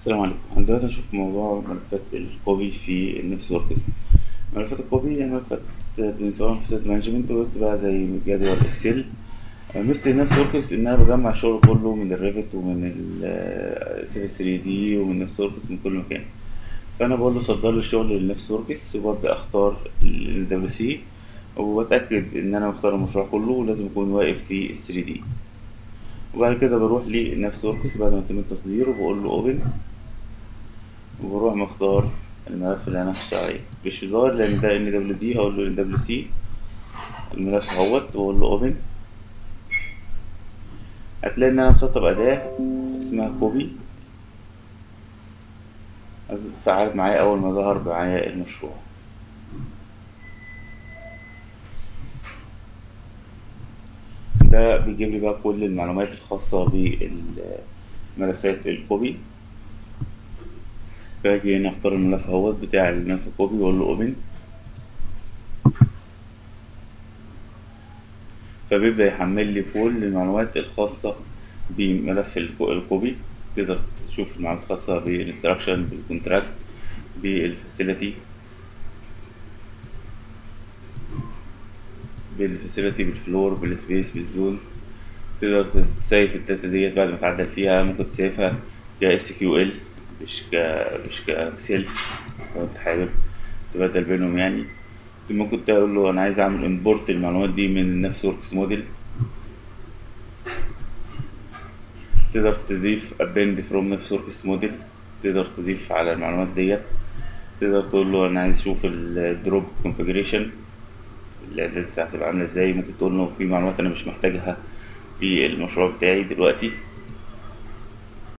السلام عليكم انا دلوقتي هنشوف موضوع ملفات الكوبي في النفس وركس ملفات الكوبي هي ملفات بنسميها في سيت مانجمنت وبتبقى زي جدول اكسل ميزة النفس وركس ان انا بجمع الشغل كله من الريفت ومن السي 3 دي ومن نفس وركس من كل مكان فانا بقول له صدر لي الشغل للنفس وركس وببدا اختار ال دبليو سي وبتاكد ان انا مختار المشروع كله ولازم يكون واقف في ال 3 دي وبعد كده بروح لنفس وركس بعد ما يتم التصدير وبقول له اوبن وبروح مختار الملف اللي انا هشتغل عليه مش ظاهر لان ده ان دبليو دي هقول له ان دبليو سي الملف اهوت واقول له اوبن هتلاقي ان انا مسطب اداة اسمها كوبي فعلت معايا اول ما ظهر معايا المشروع ده بيجيب لي بقى كل المعلومات الخاصة بالملفات الكوبي باجي هنا اختار الملف اهوت بتاع الملف الكوبي واقول له اوبن فبيبدأ يحمل لي كل المعلومات الخاصة بملف الكوبي تقدر تشوف المعلومات الخاصة بالانستراكشن بالكونتراكت بالفاسيلتي بالفاسيلتي بالفلور بالسبيس بالزون تقدر تسيف الداتا ديت بعد ما تعدل فيها ممكن تسيفها ك اس كيو ال مش ك مش كاكسل لو انت حابب تبدل بينهم يعني ممكن تقول له انا عايز اعمل امبورت المعلومات دي من نفس وركس موديل تقدر تضيف append from نفس وركس موديل تقدر تضيف على المعلومات ديت تقدر تقول له انا عايز اشوف الدروب configuration الاعداد بتاعتي تبقى عامله ازاي ممكن تقول له في معلومات انا مش محتاجها في المشروع بتاعي دلوقتي